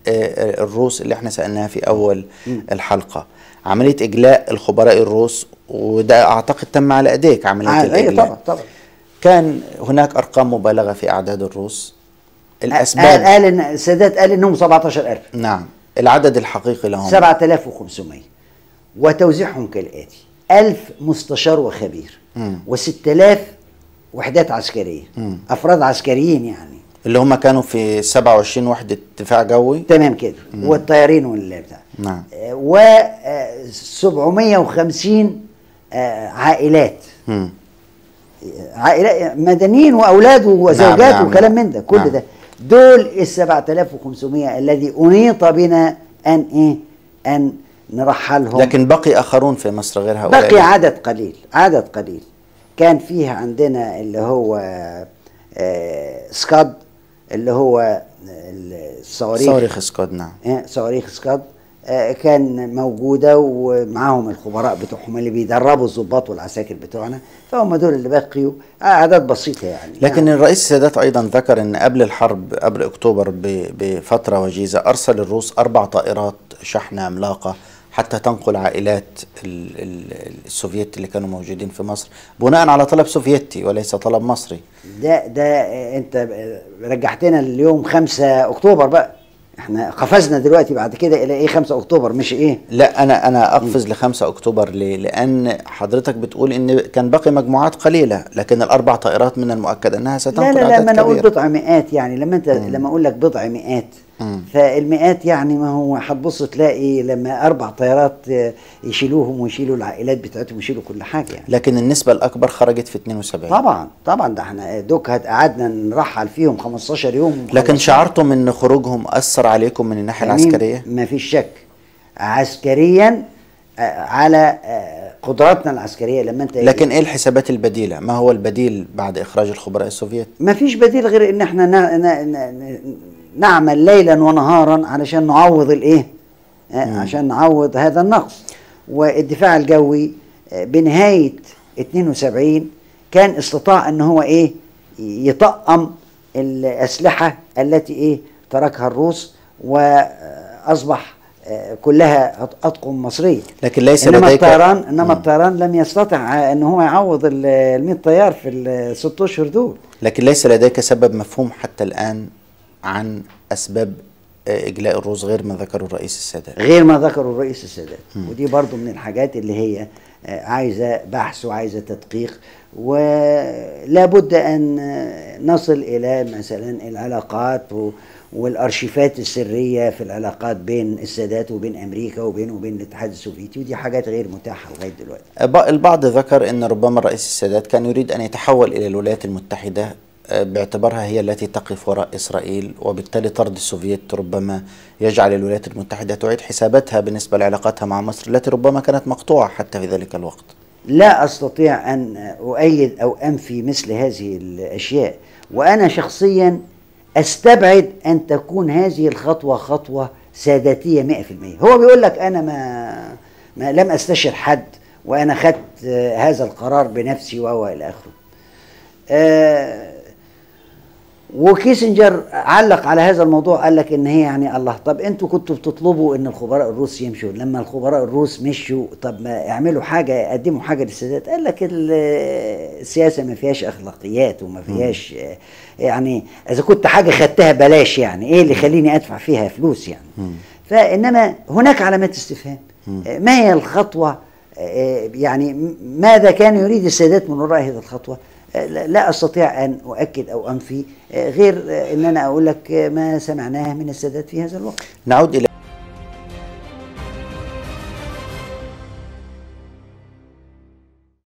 آه، الروس اللي احنا سالناها في اول الحلقه عمليه اجلاء الخبراء الروس وده اعتقد تم على ايديك عمليه آه، الاجلاء ايه طبعا طبعا كان هناك ارقام مبالغه في اعداد الروس قال الاسباب قال ان السادات قال انهم 17000 نعم العدد الحقيقي لهم 7500 وتوزيعهم كالآتي 1000 مستشار وخبير و6000 وحدات عسكرية أفراد عسكريين يعني اللي هم كانوا في 27 وحده دفاع جوي تمام كده والطيارين والبتاع نعم. و 750 آه، عائلات مم. عائلات مدنيين واولاد وزوجات نعم، نعم، وكلام نعم. من ده كل نعم. ده دول ال 7500 الذي انيط بنا ان ايه ان نرحلهم لكن بقي اخرون في مصر غير هؤلاء بقي عدد قليل عدد قليل كان فيه عندنا اللي هو آه، سكاد اللي هو الصواريخ صواريخ سكود نعم آه، صواريخ سكاد آه، كان موجودة ومعاهم الخبراء بتوعهم اللي بيدربوا الضباط والعساكر بتوعنا فهم دول اللي بقيوا آه، أعداد بسيطة يعني لكن الرئيس السادات ايضا ذكر ان قبل الحرب قبل اكتوبر ب- بفتره وجيزه ارسل الروس اربع طائرات شحن عملاقه حتى تنقل عائلات ال- ال- السوفيت اللي كانوا موجودين في مصر بناء على طلب سوفيتي وليس طلب مصري ده ده آه، أنت آه، رجعتنا اليوم 5 أكتوبر بقى احنا قفزنا دلوقتي بعد كده إلى إيه 5 أكتوبر مش إيه لا انا انا اقفز ل 5 اكتوبر ليه؟ لان حضرتك بتقول ان كان باقي مجموعات قليله لكن الاربع طائرات من المؤكد انها لا ستنقل لا لا عدد ما انا اقول كبير بضع مئات يعني لما انت لما اقول لك بضع مئات فالمئات يعني ما هو هتبص تلاقي لما اربع طيارات آه، يشيلوهم ويشيلوا العائلات بتاعتهم ويشيلوا كل حاجه يعني لكن النسبه الاكبر خرجت في 72 طبعا طبعا ده احنا دوك هت- قعدنا نرحل فيهم 15 يوم لكن شعرتم ان خروجهم اثر عليكم من الناحيه العسكريه؟ ما فيش شك عسكريا آه، على آه، قدراتنا العسكريه لما انت لكن ايه الحسابات البديله؟ ما هو البديل بعد اخراج الخبراء السوفيت؟ ما فيش بديل غير ان احنا ن- ن- ن- نعمل ليلا ونهارا علشان نعوض الايه آه، عشان نعوض هذا النقص والدفاع الجوي آه، بنهاية 72 كان استطاع ان هو ايه يطقم الاسلحة التي ايه تركها الروس واصبح آه، كلها اطقم مصريه لكن ليس انما لديك- الطيران انما الطيران لم يستطع آه، ان هو يعوض ال 100 طيار في الست اشهر دول لكن ليس لديك سبب مفهوم حتى الان عن اسباب آه، اجلاء الروس غير ما ذكره الرئيس السادات. غير ما ذكره الرئيس السادات ودي برضو من الحاجات اللي هي آه، عايزة بحث وعايزة تدقيق ولا بد أن آه، نصل إلى مثلا العلاقات و- والأرشيفات السرية في العلاقات بين السادات وبين أمريكا وبين وبين الاتحاد السوفيتي ودي حاجات غير متاحة لغاية دلوقتي ب- البعض ذكر ان ربما الرئيس السادات كان يريد ان يتحول الى الولايات المتحده آه، باعتبارها هي التي تقف وراء اسرائيل وبالتالي طرد السوفيت ربما يجعل الولايات المتحده تعيد حساباتها بالنسبه لعلاقاتها مع مصر التي ربما كانت مقطوعه حتى في ذلك الوقت. لا استطيع ان اؤيد او انفي مثل هذه الاشياء وانا شخصيا استبعد ان تكون هذه الخطوه خطوه ساداتيه 100% هو بيقول لك انا ما, ما لم استشر حد وانا خدت آه، هذا القرار بنفسي وهو الى اخره آه، وكيسنجر علق على هذا الموضوع قال لك ان هي يعني الله طب انتوا كنتوا بتطلبوا ان الخبراء الروس يمشوا لما الخبراء الروس مشوا طب ما اعملوا حاجه قدموا حاجه للسادات قال لك ال- السياسه ما فيهاش اخلاقيات وما فيهاش آه، يعني اذا كنت حاجه خدتها بلاش يعني ايه اللي يخليني ادفع فيها فلوس يعني فانما هناك علامات استفهام آه، ما هي الخطوه آه، يعني م- ماذا كان يريد السادات من وراء هذه الخطوه آه، لا لا استطيع ان اؤكد او انفي آه، غير آه، ان انا اقول لك آه، ما سمعناه من السادات في هذا الوقت نعود الى